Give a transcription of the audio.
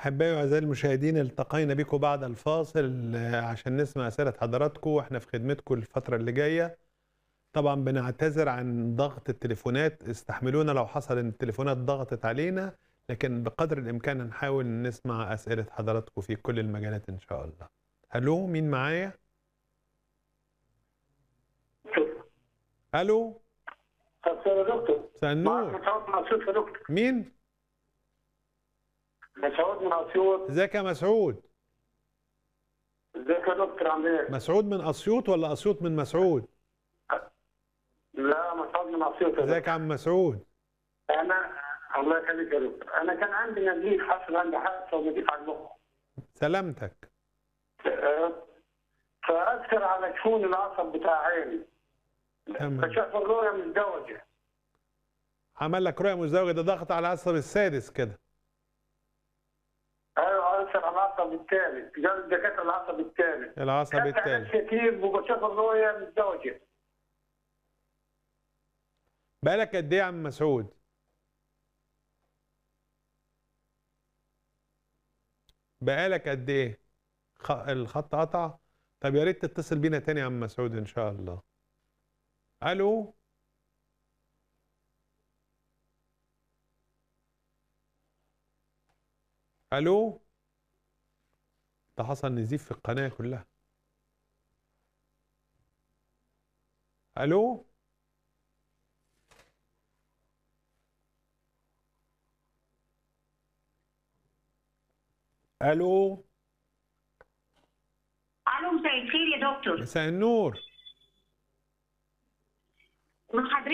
أحبائي وأعزائي المشاهدين التقينا بكم بعد الفاصل آه، عشان نسمع أسئلة حضراتكم وإحنا في خدمتكم الفترة اللي جاية طبعا بنعتذر عن ضغط التليفونات استحملونا لو حصل إن التليفونات ضغطت علينا لكن بقدر الإمكان هنحاول نسمع أسئلة حضراتكم في كل المجالات إن شاء الله ألو مين معايا؟ ألو مساء يا دكتور مساء معك النور مسعود من اسيوط يا دكتور مين؟ مسعود من اسيوط ازيك يا مسعود؟ ازيك يا دكتور عامل ايه؟ مسعود من أسيوط ولا أسيوط من مسعود؟ لا مسعود من اسيوط يا ازيك دكتور يا عم مسعود؟ انا الله يخليك يا دكتور انا كان عندي نزيف حصل عندي حادثه ونزيف على المخ سلامتك آه، فاثر على شؤون العصب بتاع عيني تمام فشاف الرؤيه مزدوجه عمل لك رؤية مزدوجة ده ضغط على العصب السادس كده ايوه اثر على العصب الثالث جاب الدكاتره العصب الثالث العصب خدت علاج التالي كتير وبشوف الرؤيه مزدوجه بقالك قد ايه يا عم مسعود؟ بقالك قد ايه؟ خ... الخط قطع؟ طب يا ريت تتصل بينا تاني يا عم مسعود ان شاء الله. الو الو ده حصل نزيف في القناة كلها. الو الو الو مساء الخير يا دكتور مساء النور من حضرتك